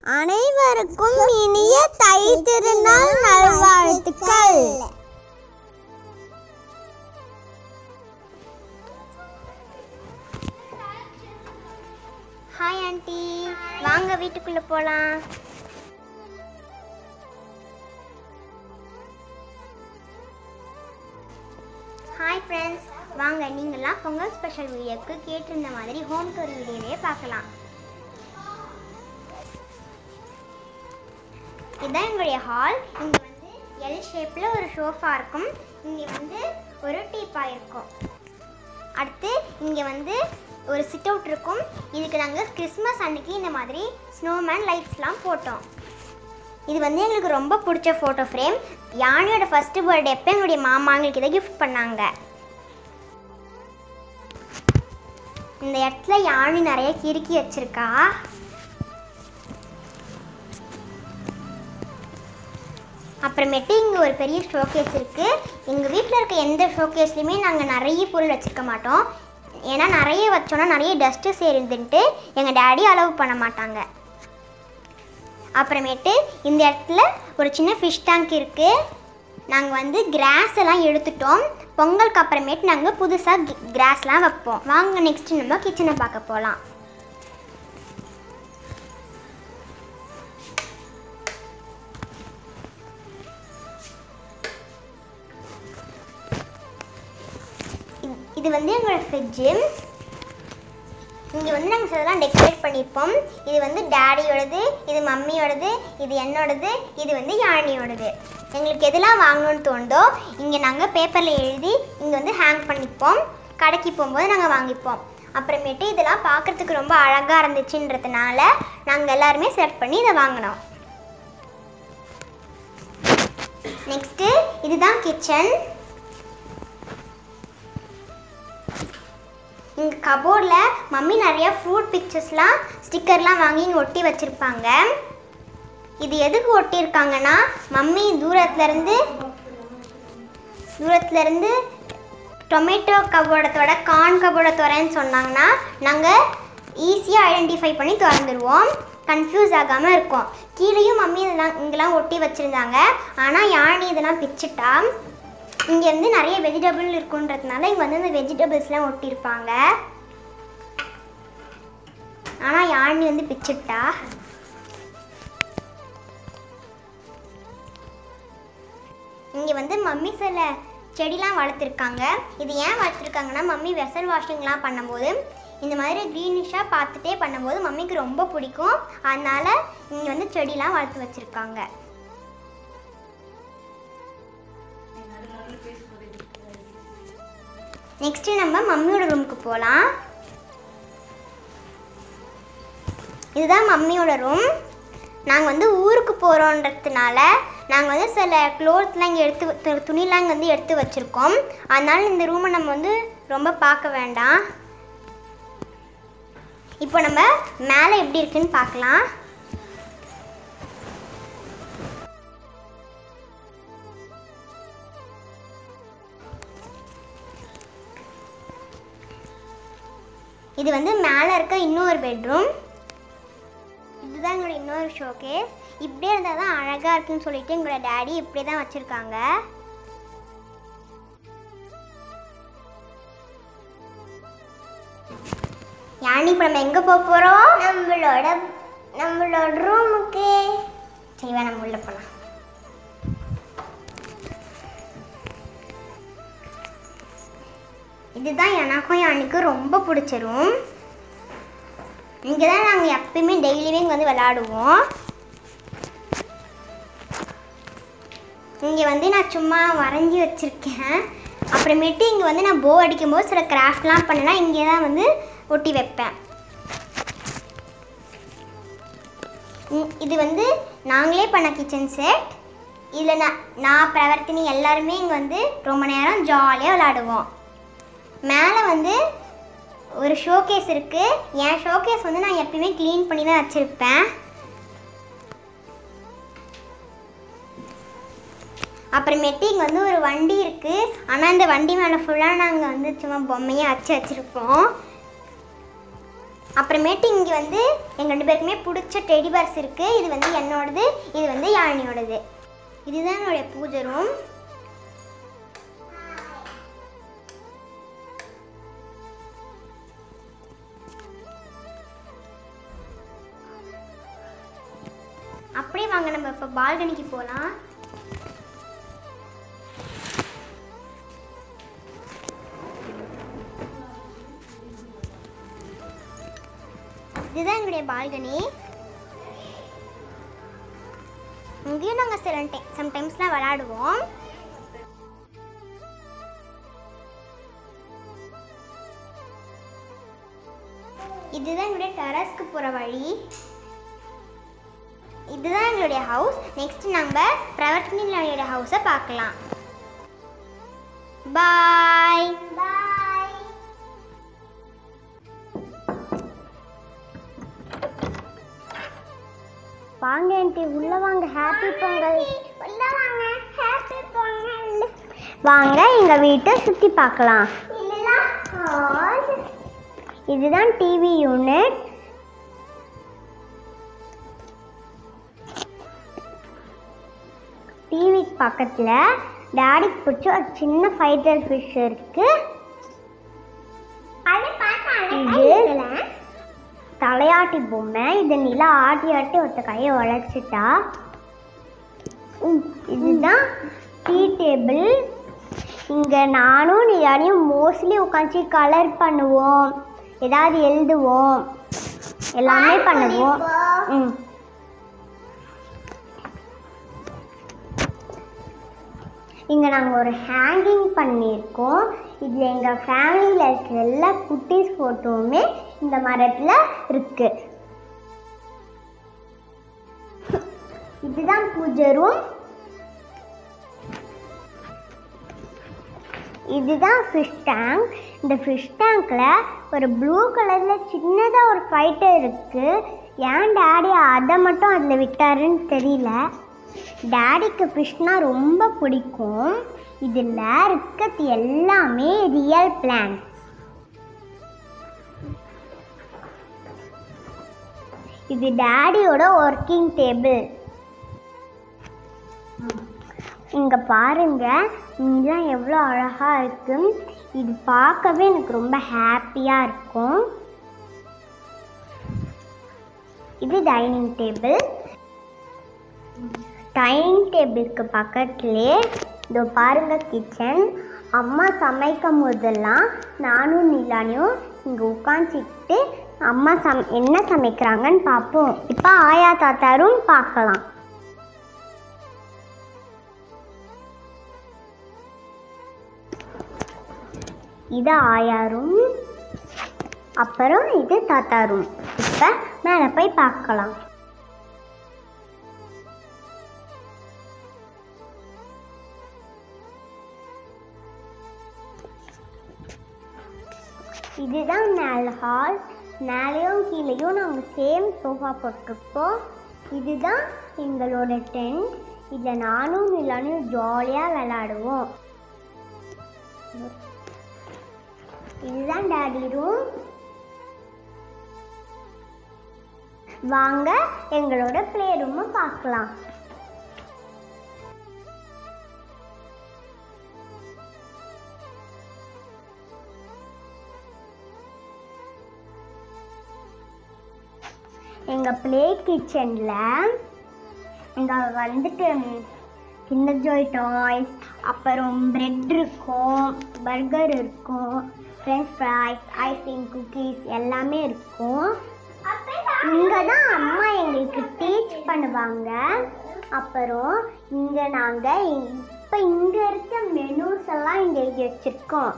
அனைவருக்கும் இனிய தை திருநாள் நல்வாழ்த்துக்கள் ஹாய் ஆண்டி வாங்க வீட்டுக்குள்ள போலாம் ஹாய் ஃப்ரெண்ட்ஸ் வாங்க நீங்களாம் பொங்கல் ஸ்பெஷல் வீடியோக்கு கேட்டிருந்த மாதிரி ஹோம் டூர் வீடியோவே பார்க்கலாம் இதுதான் எங்களுடைய ஹால் இங்கே வந்து எல் ஷேப்பில் ஒரு ஷோஃபா இருக்கும் இங்கே வந்து ஒரு டீப்பா இருக்கும் அடுத்து இங்கே வந்து ஒரு சிட் அவுட் இருக்கும் இதுக்கு நாங்கள் கிறிஸ்மஸ் அன்னைக்கு இந்த மாதிரி ஸ்னோமேன் லைட்ஸ்லாம் போட்டோம் இது வந்து எங்களுக்கு ரொம்ப பிடிச்ச ஃபோட்டோ ஃப்ரேம் யானையோட ஃபஸ்ட்டு பர்த்டே அப்போ எங்களுடைய மாமா எங்களுக்கு இதை கிஃப்ட் பண்ணாங்க இந்த இடத்துல யானை நிறைய கிறுக்கி வச்சிருக்கா அப்புறமேட்டு இங்கே ஒரு பெரிய ஷோகேஸ் இருக்குது எங்கள் வீட்டில் இருக்க எந்த ஷோகேஸ்லையுமே நாங்கள் நிறைய பொருள் வச்சுருக்க மாட்டோம் ஏன்னா நிறைய வச்சோன்னா நிறைய டஸ்ட்டு சேருதுன்ட்டு எங்கள் டேடி அலோவ் பண்ண மாட்டாங்க அப்புறமேட்டு இந்த இடத்துல ஒரு சின்ன ஃபிஷ் டேங்க் இருக்குது நாங்கள் வந்து கிராஸ் எல்லாம் எடுத்துட்டோம் பொங்கலுக்கு அப்புறமேட்டு நாங்கள் புதுசாக கிராஸ்லாம் வைப்போம் வாங்க நெக்ஸ்ட் நம்ம கிச்சனை பார்க்க போகலாம் இது- இது வந்து எங்களோட ஃப்ரிட்ஜு இங்கே வந்து நாங்கள் சிலதெல்லாம் டெக்கரேட் பண்ணியிருப்போம் இது வந்து டேடியோடது இது மம்மியோடது இது என்னோடது இது வந்து யாழினியோடது எங்களுக்கு எதெல்லாம் வாங்கணும்னு தோணுதோ இங்கே நாங்கள் பேப்பரில் எழுதி இங்கே வந்து ஹேங் பண்ணிப்போம் கடைக்கு போகும்போது நாங்கள் வாங்கிப்போம் அப்புறமேட்டு இதெல்லாம் பார்க்குறதுக்கு ரொம்ப அழகாக இருந்துச்சுன்றதுனால நாங்கள் எல்லாருமே செலக்ட் பண்ணி இதை வாங்கினோம் நெக்ஸ்ட்டு இதுதான் கிச்சன் இங்கே கபோர்டில் மம்மி நிறைய ஃப்ரூட் பிக்சர்ஸ்லாம் ஸ்டிக்கர்லாம் வாங்கி இங்கே ஒட்டி வச்சுருப்பாங்க இது எதுக்கு ஒட்டியிருக்காங்கன்னா மம்மி தூரத்துலேருந்து தூரத்துலேருந்து டொமேட்டோ கபோர்டத்தோட கார்ன் கபோர்டை திறன்னு சொன்னாங்கன்னா நாங்கள் ஈஸியாக ஐடென்டிஃபை பண்ணி திறந்துருவோம் கன்ஃபியூஸ் ஆகாமல் இருக்கும் கீழேயும் மம்மி இதெல்லாம் இங்கெல்லாம் ஒட்டி வச்சுருந்தாங்க ஆனால் யானி இதெல்லாம் பிச்சுட்டா இங்கே வந்து நிறைய வெஜிடபிள் இருக்குன்றதுனால இங்கே வந்து இந்த வெஜிடபிள்ஸ்லாம் ஒட்டியிருப்பாங்க ஆனால் யாழ்னி வந்து பிச்சுட்டா இங்கே வந்து மம்மி சில செடிலாம் வளர்த்துருக்காங்க இது ஏன் வளர்த்துருக்காங்கன்னா மம்மி வெசல் வாஷிங்லாம் பண்ணும்போது இந்த மாதிரி க்ரீனிஷாக பார்த்துட்டே பண்ணும்போது மம்மிக்கு ரொம்ப பிடிக்கும் அதனால் இங்கே வந்து செடிலாம் வளர்த்து வச்சுருக்காங்க நெக்ஸ்ட் நம்ம மம்மியோட ரூமுக்கு போகலாம் இதுதான் மம்மியோட ரூம் நாங்கள் வந்து ஊருக்கு போகிறோன்றதுனால நாங்கள் வந்து சில க்ளோத்லாம் இங்கே எடுத்து வ- து- துணிலாம் இங்கே வந்து எடுத்து வச்சுருக்கோம் அதனால இந்த ரூமை நம்ம வந்து ரொம்ப பார்க்க வேண்டாம் இப்போ நம்ம மேலே எப்படி இருக்குன்னு பார்க்கலாம் இது வந்து மேலே இருக்க இன்னொரு பெட்ரூம் இதுதான் எங்களோட இன்னொரு ஷோகேஸ் இப்படியே இருந்தால் தான் அழகாக இருக்குன்னு சொல்லிட்டு எங்களோட டேடி இப்படி தான் வச்சுருக்காங்க யானி இப்போ நம்ம எங்கே போக போகிறோம் நம்மளோட நம்மளோட ரூமுக்கு சரி வா நம்ம உள்ள போகலாம் இதுதான் எனக்கும் யானிக்கும் ரொம்ப பிடிச்ச ரூம் இங்கே தான் நாங்கள் எப்பயுமே டெய்லியுமே இங்கே வந்து விளாடுவோம் இங்கே வந்து நான் சும்மா வரைஞ்சி வச்சுருக்கேன் அப்புறமேட்டு இங்கே வந்து நான் போ அடிக்கும்போது சில கிராஃப்ட்லாம் பண்ணேன்னா இங்கே தான் வந்து ஒட்டி வைப்பேன் இ- இது வந்து நாங்களே பண்ண கிச்சன் செட் இதில் நான் நான் பிரவர்த்தினி எல்லாருமே இங்கே வந்து ரொம்ப நேரம் ஜாலியாக விளாடுவோம் மேலே வந்து ஒரு ஷோகேஸ் இருக்குது என் ஷோகேஸ் வந்து நான் எப்பயுமே க்ளீன் பண்ணி தான் வச்சுருப்பேன் அப்புறமேட்டு இங்கே வந்து ஒரு வண்டி இருக்குது ஆனால் இந்த வண்டி மேலே ஃபுல்லாக நாங்கள் வந்து சும்மா பொம்மையை வச்சு வச்சுருப்போம் அப்புறமேட்டு இங்கே வந்து எங்கள் ரெண்டு பேருக்குமே பிடிச்ச டெடி பேர்ஸ் இருக்குது இது வந்து என்னோடது இது வந்து யாழினியோடது இதுதான் என்னுடைய பூஜை ரூம் அப்படியே வாங்க நம்ம இப்போ பால்கனிக்கு போகலாம் இதுதான் எங்களுடைய பால்கனி இங்கேயும் நாங்கள் சில டைம் சம்டைம்ஸ்லாம் விளாடுவோம் இதுதான் எங்களுடைய டெரஸ்க்கு போகிற வழி இதுதான் எங்களுடைய ஹவுஸ் நெக்ஸ்ட் நம்ம பிரவர்த்தனியோட ஹவுஸை பார்க்கலாம் பாய் பாய் வாங்க ஆண்டி உள்ள வாங்க ஹாப்பி பொங்கல் உள்ள வாங்க ஹாப்பி பொங்கல் வாங்க எங்க வீட்டை சுத்தி பார்க்கலாம் இதெல்லாம் ஹால் இதுதான் டிவி யூனிட் டிவிக்கு பக்கத்துல டாடிக்கு பிடிச்ச ஒரு சின்ன ஃபைட்டர் ஃபிஷ் இருக்கு அது பார்த்தா இது தலையாட்டி பொம்மை இது நிலா ஆட்டி ஆட்டி ஒருத்த கையை உழைச்சிட்டா இதுதான் டீ டேபிள் இங்கே நானும் நிலானியும் மோஸ்ட்லி உட்காந்து கலர் பண்ணுவோம் ஏதாவது எழுதுவோம் எல்லாமே பண்ணுவோம் ம் இங்கே நாங்கள் ஒரு ஹேங்கிங் பண்ணியிருக்கோம் இதில் எங்கள் ஃபேமிலியில் இருக்கிற எல்லா குட்டீஸ் ஃபோட்டோவுமே இந்த மரத்தில் இருக்கு இதுதான் பூஜை ரூம் இதுதான் ஃபிஷ் டேங்க் இந்த ஃபிஷ் டேங்க்கில் ஒரு ப்ளூ கலரில் சின்னதாக ஒரு ஃபைட்டர் இருக்குது ஏன் டேடி அதை மட்டும் அதில் விட்டாருன்னு தெரியல டேடிக்கு ஃபிஷ்னா ரொம்ப பிடிக்கும் இதில் இருக்கிறது எல்லாமே ரியல் பிளான்ட் இது டேடியோட ஒர்க்கிங் டேபிள் இங்க பாருங்க இதெல்லாம் எவ்வளோ அழகா இருக்கு இது பார்க்கவே எனக்கு ரொம்ப ஹாப்பியா இருக்கும் இது டைனிங் டேபிள் டைனிங் டேபிளுக்கு பக்கத்துலேயே இதோ பாருங்க கிச்சன் அம்மா சமைக்கும் போதெல்லாம் நானும் நிலானியும் இங்கே உட்காந்துக்கிட்டு அம்மா சம் என்ன சமைக்கிறாங்கன்னு பார்ப்போம் இப்போ ஆயா தாத்தாரும் பார்க்கலாம் இது ஆயாரும் அப்புறம் இது தாத்தாரும் இப்போ மேலே போய் பார்க்கலாம் இதுதான் மேல் ஹால் மேலேயும் கீழேயும் நாங்கள் சேம் சோஃபா போட்டிருப்போம் இதுதான் எங்களோட டென்ட் இதில் நானும் நிலானும் ஜாலியாக விளாடுவோம் இதுதான் டாடி ரூம் வாங்க எங்களோட ப்ளே ரூமை பார்க்கலாம் எங்கள் ப்ளே கிச்சனில் இங்கே வந்துட்டு கிண்டர் ஜாய் டாய்ஸ் அப்புறம் பிரெட் இருக்கும் பர்கர் இருக்கும் ஃப்ரெஞ்ச் ஃப்ரைஸ் ஐஸ்கிரீம் குக்கீஸ் எல்லாமே இருக்கும் இங்கே தான் அம்மா எங்களுக்கு டீச் பண்ணுவாங்க அப்புறம் இங்கே நாங்கள் இப்போ இங்கே இருக்க மெனூஸ் எல்லாம் இங்கே எழுதி வச்சுருக்கோம்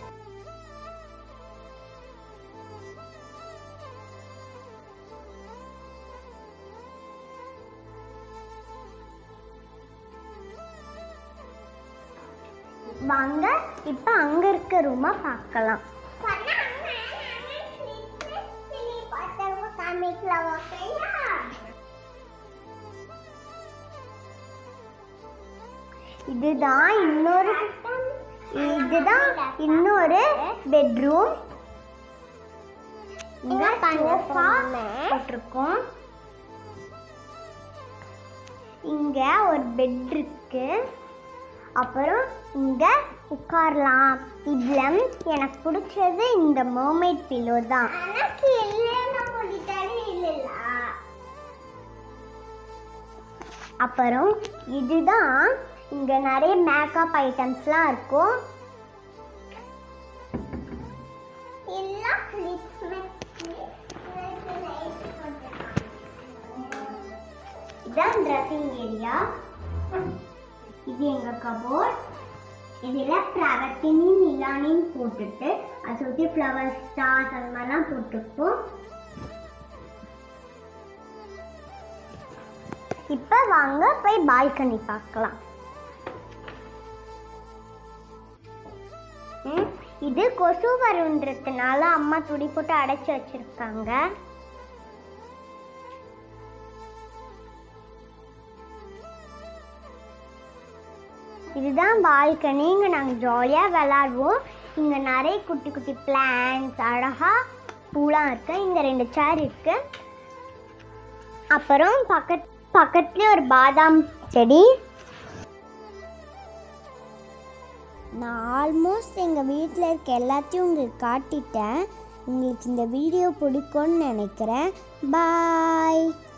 வாங்க இப்போ அங்கே இருக்க ரூமை பார்க்கலாம் இதுதான் இன்னொரு இதுதான் இன்னொரு பெட்ரூம் இங்க சோஃபா போட்டிருக்கோம் இங்க ஒரு பெட் இருக்கு அப்புறம் இங்க உட்காரலாம் இதுல எனக்கு பிடிச்சது இந்த மர்மைட் பில்லோ தான் எனக்கு இல்லைன்னு சொல்லிட்டாரு இல்லைல்ல அப்புறம் இதுதான் இங்க நிறைய மேக்கப் ஐட்டம்ஸ்லாம் இருக்கும் எல்லாம் இதான் ட்ரெஸ்ஸிங் ஏரியா இது எங்க கபோர்ட் இதுல பிரவத்தினி நிலானின்னு போட்டுட்டு அதை சுற்றி ஃப்ளவர் ஸ்டார்ஸ் அந்த மாதிரிலாம் போட்டிருப்போம் இப்போ வாங்க போய் பால்கனி பார்க்கலாம் ம், இது கொசு வருன்றதுனால அம்மா துடி போட்டு அடைச்சி வச்சிருக்காங்க இதுதான் பால்கனி இங்கே நாங்கள் ஜாலியாக விளாடுவோம் இங்கே நிறைய குட்டி குட்டி பிளான்ஸ் அழகாக பூலாம் இருக்கு இங்கே ரெண்டு சேர் இருக்கு அப்புறம் பக்கத் பக்கத்துலேயே ஒரு பாதாம் செடி நான் ஆல்மோஸ்ட் எங்கள் வீட்டில் இருக்க எல்லாத்தையும் உங்களுக்கு காட்டிட்டேன் உங்களுக்கு இந்த வீடியோ பிடிக்கும்னு நினைக்கிறேன் பாய்